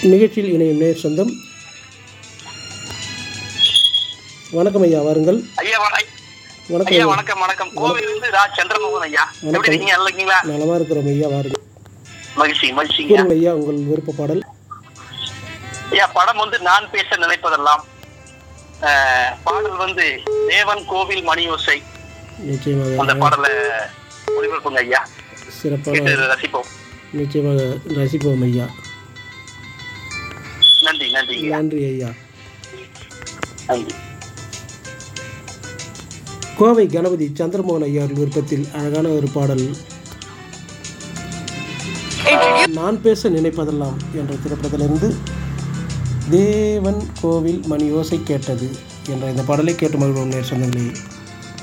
நிகழ்ச்சியில் இணையும் நேர் சொந்தம் வணக்கம் ஐயா வாருங்கள் ஐயா வணக்கம் வணக்கம் ஐயா ஐயா வணக்கம் வணக்கம் கோவில் இருந்து ரா சந்திரமோகன் ஐயா எப்படி வணக்கம். இருக்கீங்க நல்லா இருக்கீங்களா நலமா இருக்கிறோம் ஐயா வாருங்கள் மகிழ்ச்சி மகிழ்ச்சிங்க கூறுங்கள் ஐயா உங்கள் விருப்ப பாடல் ஐயா படம் வந்து நான் பேச நினைப்பதெல்லாம் அஹ், பாடல் வந்து தேவன் கோவில் மணியோசை அந்த நிச்சயமாக பாடலை ஒளிபரப்புங்க ஐயா சிறப்பான கேட்டு ரசிப்போம் நிச்சயமாக ரசிப்போம் ஐயா நன்றி நன்றி ஐயா நன்றி ஐயா நன்றி கோவை கணபதி சந்திரமோகன் ஐயா அவர்கள் விருப்பத்தில் அழகான ஒரு பாடல் நான் பேச நினைப்பதெல்லாம் என்ற திரைப்படத்திலிருந்து தேவன் கோவில் மணி ஓசை கேட்டது என்ற இந்த பாடலை கேட்டு மகிழ்வோம் நேர் சொந்தங்களே